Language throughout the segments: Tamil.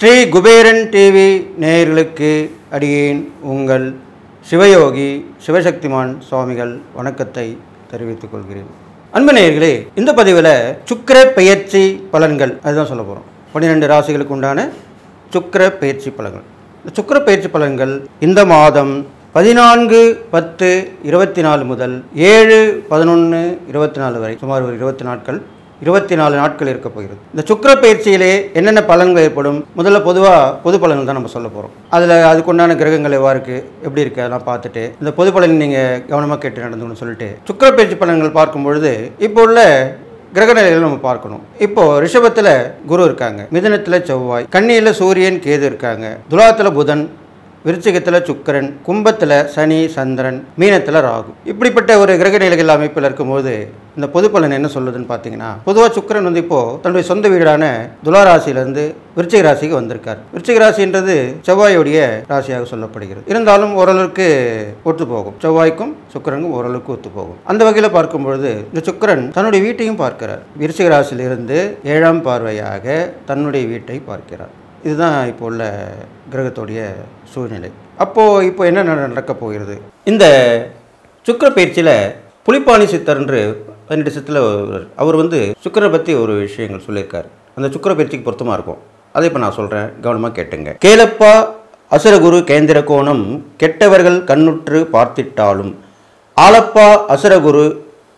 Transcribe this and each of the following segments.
ஸ்ரீ குபேரன் டிவி நேயர்களுக்கு அடியேன் உங்கள் சிவயோகி சிவசக்திமான் சுவாமிகள் வணக்கத்தை தெரிவித்துக் கொள்கிறேன் அன்பு நேயர்களே இந்த பதிவில் சுக்கிர பெயர்ச்சி பலன்கள் அதுதான் சொல்ல போகிறோம் பன்னிரெண்டு ராசிகளுக்கு உண்டான சுக்கிர பெயர்ச்சி பலன்கள் இந்த சுக்கிர பெயர்ச்சி பலன்கள் இந்த மாதம் பதினான்கு பத்து இருபத்தி நாலு முதல் ஏழு பதினொன்று இருபத்தி நாலு வரை சுமார் ஒரு இருபத்தி நாட்கள் இருபத்தி நாலு நாட்கள் இருக்க போகிறது இந்த சுக்கிர பயிற்சியிலே என்னென்ன பலன்கள் ஏற்படும் முதல்ல பொதுவாக பொது பலன்கள் தான் நம்ம சொல்ல போகிறோம் அதில் அதுக்குண்டான கிரகங்கள் எவ்வாறு இருக்குது எப்படி இருக்கு அதெல்லாம் பார்த்துட்டு இந்த பொது பலன் நீங்கள் கவனமாக கேட்டு நடந்துக்கணும்னு சொல்லிட்டு சுக்கிர பயிற்சி பலன்கள் பார்க்கும் பொழுது இப்போ உள்ள கிரக நிலைகளை நம்ம பார்க்கணும் இப்போ ரிஷபத்தில் குரு இருக்காங்க மிதுனத்தில் செவ்வாய் கன்னியில் சூரியன் கேது இருக்காங்க துலாத்துல புதன் விருச்சிகத்தில் சுக்கிரன் கும்பத்தில் சனி சந்திரன் மீனத்தில் ராகு இப்படிப்பட்ட ஒரு கிரக நிலைகள் அமைப்பில் இருக்கும்போது இந்த பொது பலன் என்ன சொல்லுதுன்னு பார்த்தீங்கன்னா பொதுவாக சுக்கிரன் வந்து இப்போ தன்னுடைய சொந்த வீடான துலா ராசியிலிருந்து விருச்சிக ராசிக்கு வந்திருக்கார் விருச்சிக ராசின்றது செவ்வாயுடைய ராசியாக சொல்லப்படுகிறது இருந்தாலும் ஓரளவுக்கு ஒத்து போகும் செவ்வாய்க்கும் சுக்கிரனுக்கும் ஓரளவுக்கு ஒத்து போகும் அந்த வகையில் பார்க்கும் பொழுது இந்த சுக்கிரன் தன்னுடைய வீட்டையும் பார்க்கிறார் விருச்சிக ராசியிலிருந்து ஏழாம் பார்வையாக தன்னுடைய வீட்டை பார்க்கிறார் இதுதான் இப்போ உள்ள கிரகத்துடைய சூழ்நிலை அப்போது இப்போ என்ன நட- நடக்கப் போகிறது இந்த சுக்கிர பயிற்சியில் புலிப்பாணி சித்தர் என்று பதினெட்டு சித்தில் அவர் வந்து சுக்கிரனை பற்றி ஒரு விஷயங்கள் சொல்லியிருக்கார் அந்த சுக்கிர பயிற்சிக்கு பொருத்தமாக இருக்கும் அதை இப்போ நான் சொல்கிறேன் கவனமாக கேட்டுங்க கேலப்பா அசுரகுரு கேந்திர கோணம் கெட்டவர்கள் கண்ணுற்று பார்த்திட்டாலும் ஆலப்பா அசுரகுரு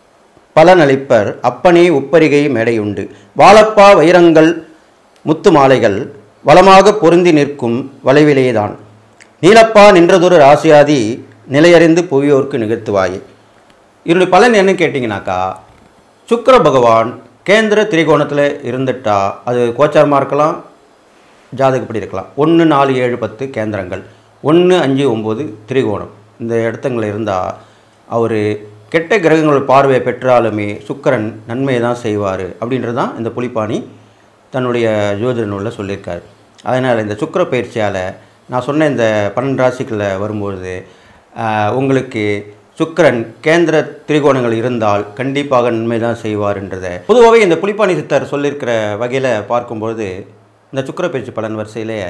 பலனளிப்பர் அப்பனே உப்பரிகை மேடையுண்டு வாழப்பா வைரங்கள் முத்து மாலைகள் வளமாக பொருந்தி நிற்கும் வளைவிலேதான் நீலப்பா நின்றதொரு ராசியாதி நிலையறிந்து புவியோர்க்கு நிகழ்த்துவாயே இதனுடைய பலன் என்னன்னு கேட்டிங்கனாக்கா சுக்கிர பகவான் கேந்திர திரிகோணத்தில் இருந்துட்டா அது கோச்சாரமாக இருக்கலாம் ஜாதகப்படி இருக்கலாம் ஒன்று நாலு ஏழு பத்து கேந்திரங்கள் ஒன்று அஞ்சு ஒம்பது திரிகோணம் இந்த இடத்துங்களில் இருந்தால் அவர் கெட்ட கிரகங்கள் பார்வையை பெற்றாலுமே சுக்கிரன் நன்மையை தான் செய்வார் அப்படின்றது தான் இந்த புலிப்பாணி தன்னுடைய ஜோதிட நூலில் சொல்லியிருக்காரு அதனால் இந்த சுக்கிர பயிற்சியால் நான் சொன்ன இந்த பன்னெண்டு ராசிகளில் வரும்பொழுது ஆஹ், உங்களுக்கு சுக்கிரன் கேந்திர திரிகோணங்கள் இருந்தால் கண்டிப்பாக நன்மை தான் செய்வார்ன்றதை பொதுவாகவே இந்த புலிப்பாணி சித்தர் சொல்லியிருக்கிற வகையில் பார்க்கும்பொழுது இந்த சுக்கிர பயிற்சி பலன் வரிசையிலே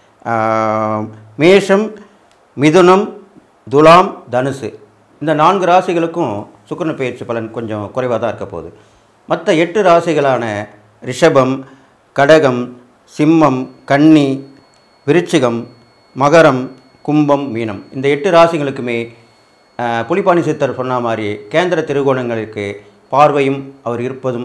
ஆஹ், மேஷம் மிதுனம் துலாம் தனுசு இந்த நான்கு ராசிகளுக்கும் சுக்கிரன் பயிற்சி பலன் கொஞ்சம் குறைவாக தான் இருக்க போகுது மற்ற எட்டு ராசிகளான ரிஷபம் கடகம் சிம்மம் கன்னி விருச்சிகம் மகரம் கும்பம் மீனம் இந்த எட்டு ராசிகளுக்குமே ஆஹ், புலிப்பாணி சித்தர் சொன்ன மாதிரி கேந்திர திருகோணங்களுக்கு பார்வையும் அவர் இருப்பதும்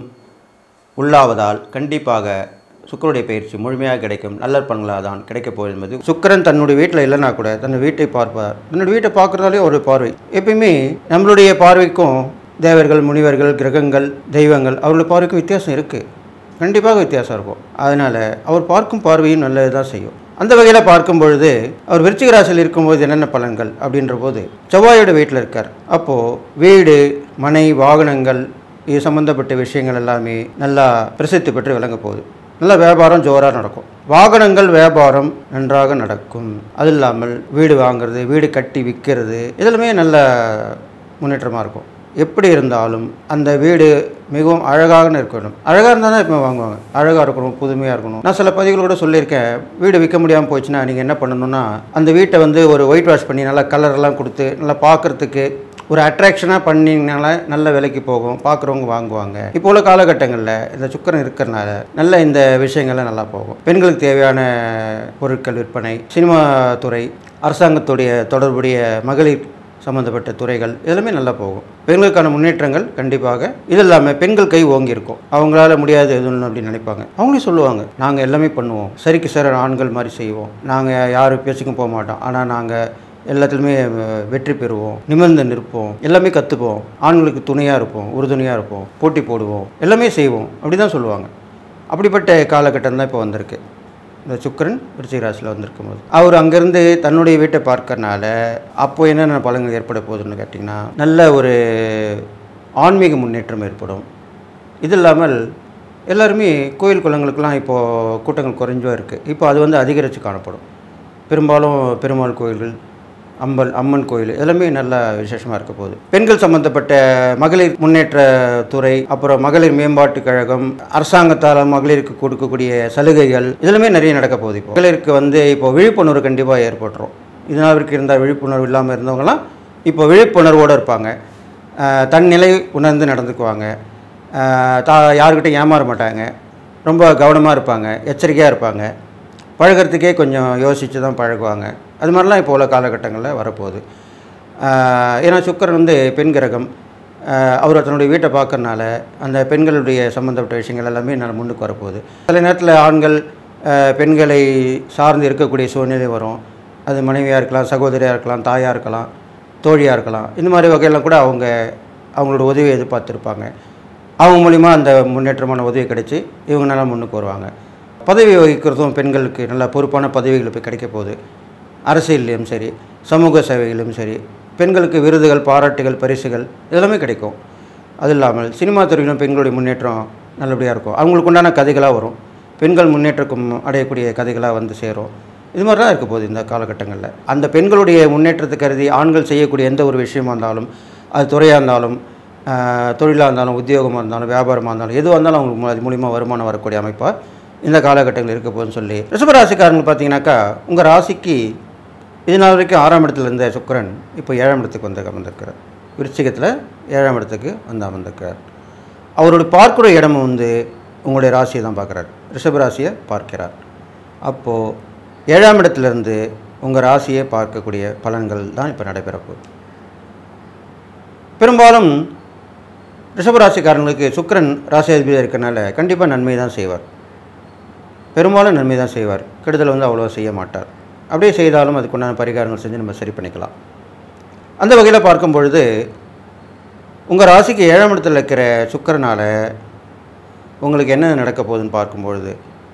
உள்ளாவதால் கண்டிப்பாக சுக்கரனுடைய பயிற்சி முழுமையாக கிடைக்கும் நல்ல பலன்களாக தான் கிடைக்கப் போகுது என்பது சுக்கிரன் தன்னுடைய வீட்டில் இல்லைனா கூட தன்னுடைய வீட்டை பார்ப்பார் தன்னுடைய வீட்டை பார்க்குறதாலே ஒரு பார்வை எப்பயுமே நம்மளுடைய பார்வைக்கும் தேவர்கள் முனிவர்கள் கிரகங்கள் தெய்வங்கள் அவர்களுடைய பார்வைக்கும் வித்தியாசம் இருக்குது கண்டிப்பாக வித்தியாசம் இருக்கும் அதனால் அவர் பார்க்கும் பார்வையும் நல்லது தான் செய்யும் அந்த வகையில் பார்க்கும் பொழுது அவர் விருச்சிக ராசியில் இருக்கும்போது என்னென்ன பலன்கள் அப்படின்ற போது செவ்வாயோட வீட்டில் இருக்கார் அப்போது வீடு மனை வாகனங்கள் இது சம்மந்தப்பட்ட விஷயங்கள் எல்லாமே நல்லா பிரசித்தி பெற்று விளங்க போகுது நல்ல வியாபாரம் ஜோராக நடக்கும் வாகனங்கள் வியாபாரம் நன்றாக நடக்கும் அது இல்லாமல் வீடு வாங்குறது வீடு கட்டி விற்கிறது இதெல்லாமே நல்ல முன்னேற்றமாக இருக்கும் எப்படி இருந்தாலும் அந்த வீடு மிகவும் அழகாக இருக்கணும் அழகாக இருந்தால் தான் இப்போ வாங்குவாங்க அழகாக இருக்கணும் புதுமையாக இருக்கணும் நான் சில பதிவுகளோட சொல்லியிருக்கேன் வீடு விற்க முடியாமல் போச்சுன்னா நீங்கள் என்ன பண்ணணும்னா அந்த வீட்டை வந்து ஒரு ஒயிட் வாஷ் பண்ணி நல்லா கலர்லாம் கொடுத்து நல்லா பார்க்குறதுக்கு ஒரு அட்ராக்ஷனாக பண்ணிங்கனால நல்ல விலைக்கு போகும் பார்க்குறவங்க வாங்குவாங்க இப்போ உள்ள காலகட்டங்களில் இந்த சுக்கரன் இருக்கிறனால நல்ல இந்த விஷயங்கள்லாம் நல்லா போகும் பெண்களுக்கு தேவையான பொருட்கள் விற்பனை சினிமா துறை அரசாங்கத்துடைய தொடர்புடைய மகளிர் சம்மந்தப்பட்ட துறைகள் இதெல்லாமே நல்லா போகும் பெண்களுக்கான முன்னேற்றங்கள் கண்டிப்பாக இது இல்லாமல் பெண்கள் கை ஓங்கி இருக்கும் அவங்களால முடியாது எதுவும் அப்படின்னு நினைப்பாங்க அவங்களே சொல்லுவாங்க நாங்கள் எல்லாமே பண்ணுவோம் சரிக்கு சார் ஆண்கள் மாதிரி செய்வோம் நாங்கள் யாரும் பேசிக்கும் போக மாட்டோம் ஆனால் நாங்கள் எல்லாத்துலேயுமே அஹ், வெற்றி பெறுவோம் நிமிர்ந்து நிற்போம் எல்லாமே கற்றுப்போம் ஆண்களுக்கு துணையாக இருப்போம் உறுதுணையாக இருப்போம் போட்டி போடுவோம் எல்லாமே செய்வோம் அப்படி தான் சொல்லுவாங்க அப்படிப்பட்ட காலகட்டம் தான் இப்போ வந்திருக்கு இந்த சுக்கிரன் விருச்சிக ராசியில் வந்திருக்கும் போது அவர் அங்கேருந்து தன்னுடைய வீட்டை பார்க்கறனால அப்போ என்னென்ன பலன்கள் ஏற்பட போகுதுன்னு கேட்டிங்கன்னா நல்ல ஒரு ஆன்மீக முன்னேற்றம் ஏற்படும் இது இல்லாமல் எல்லாருமே கோயில் குளங்களுக்கெல்லாம் இப்போது கூட்டங்கள் குறைஞ்சோ இருக்குது இப்போ அது வந்து அதிகரித்து காணப்படும் பெரும்பாலும் பெருமாள் கோயில்கள் அம்பல் அம்மன் கோயில் எல்லாமே நல்ல விசேஷமாக இருக்க போகுது பெண்கள் சம்பந்தப்பட்ட மகளிர் முன்னேற்ற துறை அப்புறம் மகளிர் மேம்பாட்டு கழகம் அரசாங்கத்தால் மகளிருக்கு கொடுக்கக்கூடிய சலுகைகள் இதெல்லாமே நிறைய நடக்க போகுது இப்போ மகளிருக்கு வந்து இப்போ விழிப்புணர்வு கண்டிப்பாக ஏற்பட்டுரும் இதனால் வரைக்கும் இருந்த விழிப்புணர்வு இல்லாமல் இருந்தவங்கலாம் இப்போ விழிப்புணர்வோடு இருப்பாங்க ஆஹ் தன் நிலை உணர்ந்து நடந்துக்குவாங்க ஆஹ் தா யாருக்கிட்டையும் ஏமாற மாட்டாங்க ரொம்ப கவனமாக இருப்பாங்க எச்சரிக்கையாக இருப்பாங்க பழகுறதுக்கே கொஞ்சம் யோசித்து தான் பழகுவாங்க அது மாதிரிலாம் இப்போ உள்ள காலகட்டங்களில் வரப்போகுது ஆஹ் ஏன்னா சுக்கரன் வந்து பெண் கிரகம் ஆஹ் அவர் தன்னுடைய வீட்டை பார்க்கறனால அந்த பெண்களுடைய சம்மந்தப்பட்ட விஷயங்கள் எல்லாமே நான் முன்னுக்கு வரப்போகுது சில நேரத்தில் ஆண்கள் ஆஹ் பெண்களை சார்ந்து இருக்கக்கூடிய சூழ்நிலை வரும் அது மனைவியாக இருக்கலாம் சகோதரியாக இருக்கலாம் தாயாக இருக்கலாம் தோழியாக இருக்கலாம் இந்த மாதிரி வகையெல்லாம் கூட அவங்க அவங்களோட உதவியை எதிர்பார்த்துருப்பாங்க அவங்க மூலிமா அந்த முன்னேற்றமான உதவி கிடைச்சி இவங்க நல்லா முன்னுக்கு வருவாங்க பதவி வகிக்கிறதும் பெண்களுக்கு நல்ல பொறுப்பான பதவிகள் இப்போ கிடைக்க போகுது அரசியல்லையும் சரி சமூக சேவைகளிலும் சரி பெண்களுக்கு விருதுகள் பாராட்டுகள் பரிசுகள் இதெல்லாமே கிடைக்கும் அது இல்லாமல் சினிமா துறையிலும் பெண்களுடைய முன்னேற்றம் நல்லபடியாக இருக்கும் அவங்களுக்கு உண்டான கதைகளாக வரும் பெண்கள் முன்னேற்றக்கும் அடையக்கூடிய கதைகளாக வந்து சேரும் இது மாதிரி தான் இருக்க போகுது இந்த காலகட்டங்களில் அந்த பெண்களுடைய முன்னேற்றத்தை கருதி ஆண்கள் செய்யக்கூடிய எந்த ஒரு விஷயமா இருந்தாலும் அது துறையாக இருந்தாலும் ஆஹ், தொழிலாக இருந்தாலும் உத்தியோகமாக இருந்தாலும் வியாபாரமாக இருந்தாலும் எதுவாக இருந்தாலும் அவங்களுக்கு மூ- அது மூலிமா வருமானம் வரக்கூடிய அமைப்பாக இந்த காலகட்டங்கள் இருக்க போகுதுன்னு சொல்லி ரிஷபராசிக்காரங்க பார்த்தீங்கன்னாக்கா உங்கள் ராசிக்கு இது நாள் வரைக்கும் ஆறாம் இடத்துல இருந்த சுக்கிரன் இப்போ ஏழாம் இடத்துக்கு வந்து அமர்ந்திருக்கிறார் விருச்சிகத்தில் ஏழாம் இடத்துக்கு வந்து அமர்ந்திருக்கிறார் அவருடைய பார்க்கிற இடம் வந்து உங்களுடைய ராசியை தான் பார்க்குறார் ரிஷபராசியை பார்க்கிறார் அப்போது ஏழாம் இடத்துலேருந்து உங்கள் ராசியை பார்க்கக்கூடிய பலன்கள் தான் இப்போ நடைபெற போகுது பெரும்பாலும் ரிஷபராசிக்காரங்களுக்கு சுக்கிரன் ராசியாதிபதியாக இருக்கனால கண்டிப்பாக நன்மை தான் செய்வார் பெரும்பாலும் நன்மை தான் செய்வார் கெடுதல் வந்து அவ்வளோ செய்ய மாட்டார் அப்படியே செய்தாலும் அதுக்குண்டான பரிகாரங்கள் செஞ்சு நம்ம சரி பண்ணிக்கலாம் அந்த வகையில் பார்க்கும் பொழுது உங்கள் ராசிக்கு ஏழாம் இடத்துல இருக்கிற சுக்கிரனால் உங்களுக்கு என்ன நடக்க போகுதுன்னு பார்க்கும்பொழுது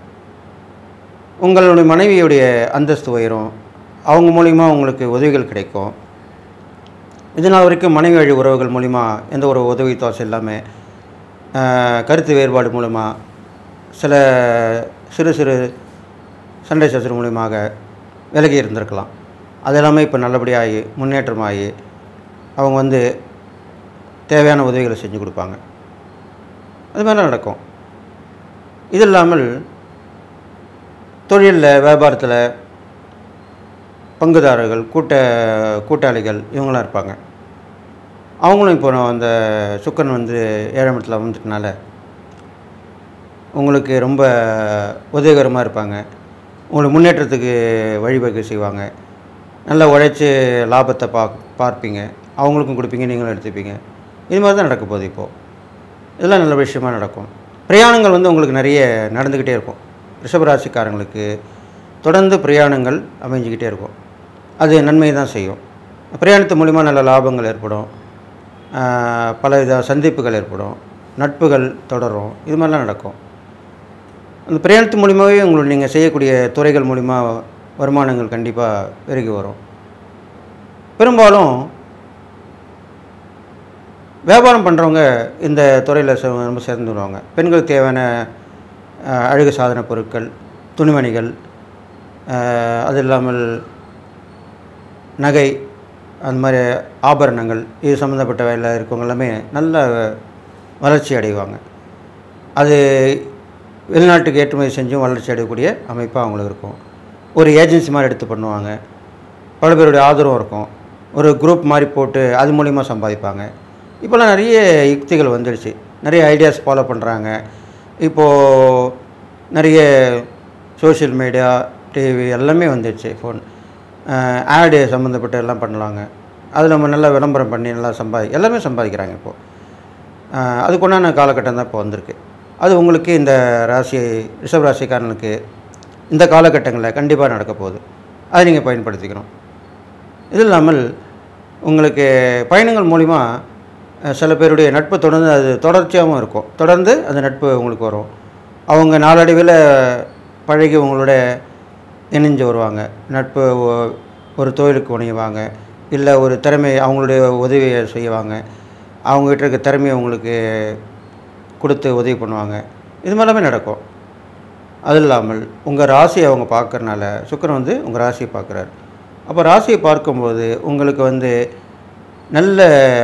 உங்களுடைய மனைவியுடைய அந்தஸ்து உயரும் அவங்க மூலிமா உங்களுக்கு உதவிகள் கிடைக்கும் இது நாள் வரைக்கும் மனைவி வழி உறவுகள் மூலிமா எந்த ஒரு உதவி தோசை இல்லாமல் ஆஹ், கருத்து வேறுபாடு மூலமாக சில சிறு சிறு சண்டை சச்சரவு மூலியமாக விலகி இருந்திருக்கலாம் அது எல்லாமே இப்போ நல்லபடியாகி முன்னேற்றமாகி அவங்க வந்து தேவையான உதவிகளை செஞ்சு கொடுப்பாங்க அது மாதிரிலாம் நடக்கும் இது இல்லாமல் தொழிலில் வியாபாரத்தில் பங்குதாரர்கள் கூட்ட கூட்டாளிகள் இவங்களாம் இருப்பாங்க அவங்களும் இப்போ அந்த சுக்கரன் வந்து ஏழாம் இடத்துல வந்துட்டனால உங்களுக்கு ரொம்ப உதவிகரமாக இருப்பாங்க உங்களுக்கு முன்னேற்றத்துக்கு வழிவகை செய்வாங்க நல்லா உழைச்சி லாபத்தை பா பார்ப்பீங்க அவங்களுக்கும் கொடுப்பீங்க நீங்களும் எடுத்துப்பீங்க இது மாதிரி தான் நடக்க போகுது இப்போது இதெல்லாம் நல்ல விஷயமா நடக்கும் பிரயாணங்கள் வந்து உங்களுக்கு நிறைய நடந்துக்கிட்டே இருக்கும் ரிஷபராசிக்காரங்களுக்கு தொடர்ந்து பிரயாணங்கள் அமைஞ்சிக்கிட்டே இருக்கும் அது நன்மை தான் செய்யும் பிரயாணத்து மூலிமா நல்ல லாபங்கள் ஏற்படும் ஆஹ் பல வித சந்திப்புகள் ஏற்படும் நட்புகள் தொடரும் இது மாதிரிலாம் நடக்கும் அந்த பிரயாணத்து மூலிமாவே உங்களை நீங்கள் செய்யக்கூடிய துறைகள் மூலிமா வருமானங்கள் கண்டிப்பாக பெருகி வரும் பெரும்பாலும் வியாபாரம் பண்ணுறவங்க இந்த துறையில் ரொம்ப சேர்ந்து வருவாங்க பெண்களுக்கு தேவையான அஹ், அழகு சாதன பொருட்கள் துணிமணிகள் அஹ், அது இல்லாமல் நகை அந்த மாதிரி ஆபரணங்கள் இது சம்மந்தப்பட்ட வேலையில் இருக்கவங்க எல்லாமே நல்ல வளர்ச்சி அடைவாங்க அது வெளிநாட்டுக்கு ஏற்றுமதி செஞ்சும் வளர்ச்சி அடையக்கூடிய அமைப்பாக அவங்களுக்கு இருக்கும் ஒரு ஏஜென்சி மாதிரி எடுத்து பண்ணுவாங்க பல பேருடைய ஆதரவும் இருக்கும் ஒரு குரூப் மாதிரி போட்டு அது மூலிமா சம்பாதிப்பாங்க இப்போல்லாம் நிறைய யுக்திகள் வந்துடுச்சு நிறைய ஐடியாஸ் ஃபாலோ பண்ணுறாங்க இப்போது நிறைய சோஷியல் மீடியா டிவி எல்லாமே வந்துடுச்சு ஃபோன் ஆடு சம்மந்தப்பட்ட எல்லாம் பண்ணலாங்க அது நம்ம நல்லா விளம்பரம் பண்ணி நல்லா சம்பாதி எல்லாமே சம்பாதிக்கிறாங்க இப்போது அதுக்குண்டான காலகட்டம் தான் இப்போ வந்திருக்கு அது உங்களுக்கு இந்த ராசி ரிஷப ராசிக்காரனுக்கு இந்த காலகட்டங்களில் கண்டிப்பாக நடக்க போகுது அதை நீங்கள் பயன்படுத்திக்கணும் இது இல்லாமல் உங்களுக்கு பயணங்கள் மூலிமா அஹ், சில பேருடைய நட்பு தொடர்ந்து அது தொடர்ச்சியாகவும் இருக்கும் தொடர்ந்து அந்த நட்பு உங்களுக்கு வரும் அவங்க நாளடைவில் பழகி உங்களோட இணைஞ்சு வருவாங்க நட்பு ஒ- ஒரு தொழிலுக்கு உணைவாங்க இல்லை ஒரு திறமை அவங்களுடைய உதவியை செய்வாங்க அவங்ககிட்ட இருக்க திறமையை உங்களுக்கு கொடுத்து உதவி பண்ணுவாங்க இது மாதிரிலாமே நடக்கும் அது இல்லாமல் உங்கள் ராசியை அவங்க பார்க்கறனால சுக்கிரன் வந்து உங்கள் ராசியை பார்க்குறாரு அப்போ ராசியை பார்க்கும்போது உங்களுக்கு வந்து நல்ல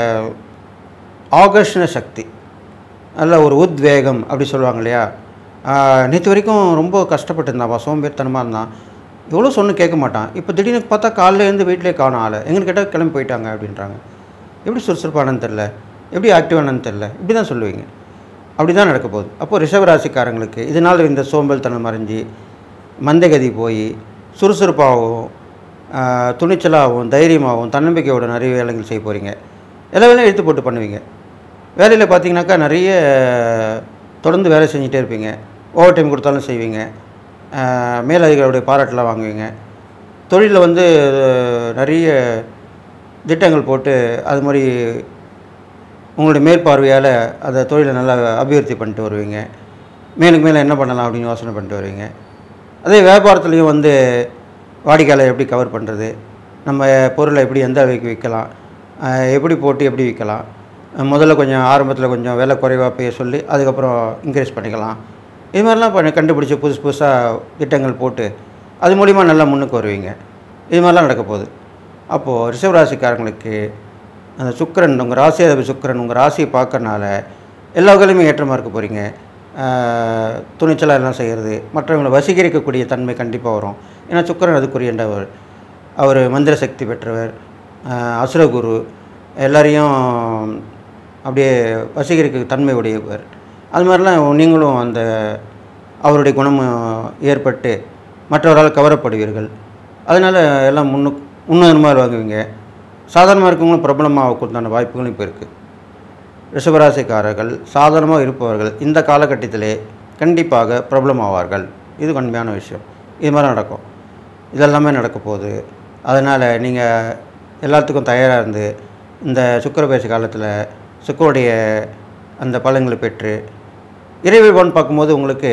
ஆகர்ஷண சக்தி நல்ல ஒரு உத்வேகம் அப்படி சொல்லுவாங்க இல்லையா நேற்று வரைக்கும் ரொம்ப கஷ்டப்பட்டு இருந்தான் சோம்பேறித்தனமாக இருந்தான் எவ்வளோ சொன்னு கேட்க மாட்டான் இப்போ திடீர்னு பார்த்தா காலைல இருந்து வீட்டிலே காணும் ஆளை எங்கன்னு கேட்டால் கிளம்பி போயிட்டாங்க அப்படின்றாங்க எப்படி சுறுசுறுப்பானு தெரில எப்படி ஆக்டிவானு தெரில இப்படி தான் சொல்லுவீங்க அப்படி தான் நடக்க போகுது அப்போது ரிஷபராசிக்காரங்களுக்கு இதனால் இந்த சோம்பல் மறைஞ்சி மந்தகதி போய் சுறுசுறுப்பாகவும் ஆஹ், துணிச்சலாகவும் தைரியமாகவும் தன்னம்பிக்கையோட நிறைய வேலைகள் செய்ய போகிறீங்க எல்லா வேலையும் எடுத்து போட்டு பண்ணுவீங்க வேலையில் பார்த்தீங்கன்னாக்கா நிறைய தொடர்ந்து வேலை செஞ்சுட்டே இருப்பீங்க ஓவர் டைம் கொடுத்தாலும் செய்வீங்க ஆஹ், மேலதிகாரிகளுடைய பாராட்டெலாம் வாங்குவீங்க தொழிலில் வந்து அஹ், நிறைய திட்டங்கள் போட்டு அது மாதிரி உங்களுடைய மேற்பார்வையால் அந்த தொழிலை நல்லா அபிவிருத்தி பண்ணிட்டு வருவீங்க மேலுக்கு மேலே என்ன பண்ணலாம் அப்படின்னு யோசனை பண்ணிட்டு வருவீங்க அதே வியாபாரத்துலேயும் வந்து வாடிக்கையாளர் எப்படி கவர் பண்ணுறது நம்ம பொருளை எப்படி எந்த விலைக்கு விற்கலாம் ஆஹ் எப்படி போட்டு எப்படி விற்கலாம் அஹ் முதல்ல கொஞ்சம் ஆரம்பத்தில் கொஞ்சம் விலை குறைவாக பேச சொல்லி அதுக்கப்புறம் இன்க்ரீஸ் பண்ணிக்கலாம் இது மாதிரிலாம் பண்ணி கண்டுபிடிச்சி புதுசு புதுசாக திட்டங்கள் போட்டு அது மூலிமா நல்லா முன்னுக்கு வருவீங்க இது மாதிரிலாம் நடக்க போகுது அப்போது ரிஷவராசிக்காரங்களுக்கு அந்த சுக்கிரன் உங்கள் ராசியாதிபதி சுக்கிரன் உங்கள் ராசியை பார்க்கறனால எல்லா வகையிலுமே ஏற்றமாக இருக்க போகிறீங்க துணிச்சலாக எல்லாம் செய்கிறது மற்றவங்களை வசீகரிக்கக்கூடிய தன்மை கண்டிப்பாக வரும் ஏன்னா சுக்கிரன் அதுக்குரியண்டவர் அவர் மந்திர சக்தி பெற்றவர் ஆஹ் அசுரகுரு எல்லாரையும் அப்படியே வசீகரிக்க தன்மை உடையவர் அது மாதிரிலாம் நீங்களும் அந்த அவருடைய குணம் ஏற்பட்டு மற்றவரால் கவரப்படுவீர்கள் அதனால் எல்லாம் முன்னு முன்னுரிமை வாங்குவீங்க சாதாரணமாக இருக்கவங்களும் பிரபலமாகக்கூடிய வாய்ப்புகளும் இப்போ இருக்குது ரிஷபராசிக்காரர்கள் சாதாரணமாக இருப்பவர்கள் இந்த காலகட்டத்திலே கண்டிப்பாக பிரபலமாவார்கள் இது உண்மையான விஷயம் இது மாதிரி நடக்கும் இதெல்லாமே நடக்க போகுது அதனால் நீங்கள் எல்லாத்துக்கும் தயாராக இருந்து இந்த சுக்கிர பேச காலத்தில் சுக்கருடைய அந்த பலன்களை பெற்று இறைவன் பார்க்கும்போது உங்களுக்கு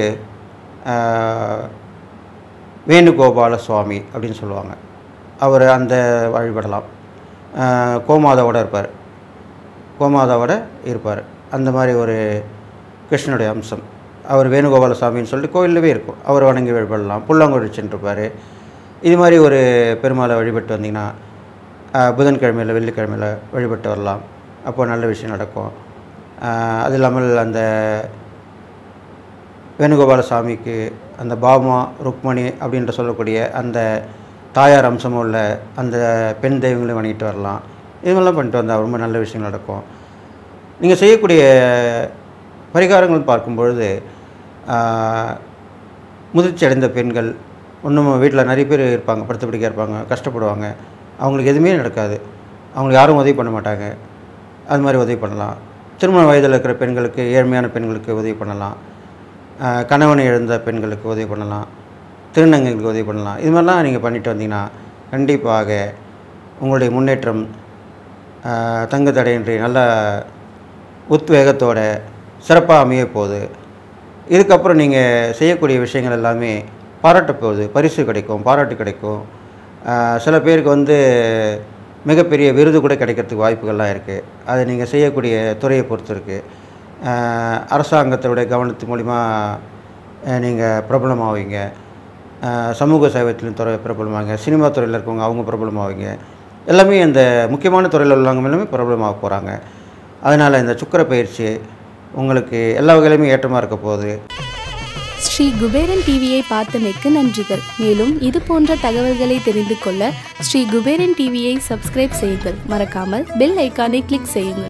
ஆஹ், வேணுகோபால சுவாமி அப்படின்னு சொல்லுவாங்க அவர் அந்த வழிபடலாம் ஆஹ், கோமாதாவோட இருப்பார் கோமாதாவோட இருப்பார் அந்த மாதிரி ஒரு கிருஷ்ணனுடைய அம்சம் அவர் வேணுகோபால சாமின்னு சொல்லிட்டு கோயில்லவே இருக்கும் அவர் வணங்கி வழிபடலாம் புல்லாங்குழி சென்றிருப்பார் இது மாதிரி ஒரு பெருமாளை வழிபட்டு வந்தீங்கன்னா ஆஹ், புதன்கிழமையில் வெள்ளிக்கிழமையில் வழிபட்டு வரலாம் அப்போ நல்ல விஷயம் நடக்கும் ஆஹ், அது இல்லாமல் அந்த வேணுகோபால சாமிக்கு அந்த பாமா ருக்மணி அப்படின்ற சொல்லக்கூடிய அந்த தாயார் அம்சமும் உள்ள அந்த பெண் தெய்வங்களையும் வணங்கிட்டு வரலாம் இதுமெல்லாம் பண்ணிட்டு வந்தால் ரொம்ப நல்ல விஷயம் நடக்கும் நீங்கள் செய்யக்கூடிய பரிகாரங்கள் பார்க்கும் பொழுது ஆஹ், முதிர்ச்சி அடைந்த பெண்கள் இன்னும் வீட்டில் நிறைய பேர் இருப்பாங்க படுத்து பிடிக்க இருப்பாங்க கஷ்டப்படுவாங்க அவங்களுக்கு எதுவுமே நடக்காது அவங்களுக்கு யாரும் உதவி பண்ண மாட்டாங்க அது மாதிரி உதவி பண்ணலாம் திருமண வயதில் இருக்கிற பெண்களுக்கு ஏழ்மையான பெண்களுக்கு உதவி பண்ணலாம் ஆஹ் கணவனை இழந்த பெண்களுக்கு உதவி பண்ணலாம் திருநங்கைகளுக்கு உதவி பண்ணலாம் இது மாதிரிலாம் நீங்கள் பண்ணிட்டு வந்தீங்கன்னா கண்டிப்பாக உங்களுடைய முன்னேற்றம் ஆஹ் தங்கு தடையின்றி நல்ல உத்வேகத்தோட சிறப்பாக அமைய போகுது இதுக்கப்புறம் நீங்கள் செய்யக்கூடிய விஷயங்கள் எல்லாமே பாராட்ட போகுது பரிசு கிடைக்கும் பாராட்டு கிடைக்கும் ஆஹ் சில பேருக்கு வந்து மிகப்பெரிய விருது கூட கிடைக்கிறதுக்கு வாய்ப்புகள்லாம் இருக்குது அது நீங்கள் செய்யக்கூடிய துறையை பொறுத்து இருக்குது அரசாங்கத்தினுடைய கவனத்து மூலிமா நீங்கள் பிரபலமாவீங்க ஆஹ் சமூக சேவத்திலும் துறை பிரபலமாவீங்க சினிமா துறையில் இருக்கவங்க அவங்க பிரபலமாவீங்க எல்லாமே இந்த முக்கியமான துறையில் உள்ளவங்க எல்லாமே பிரபலமாக போகிறாங்க அதனால் இந்த சுக்கிர பயிற்சி உங்களுக்கு எல்லா வகையிலுமே ஏற்றமாக இருக்க போகுது ஸ்ரீ குபேரன் டிவியை பார்த்தமைக்கு நன்றிகள் மேலும் இது போன்ற தகவல்களை தெரிந்து கொள்ள ஸ்ரீ குபேரன் டிவியை சப்ஸ்கிரைப் செய்யுங்கள் மறக்காமல் பெல் ஐக்கானை கிளிக் செய்யுங்கள்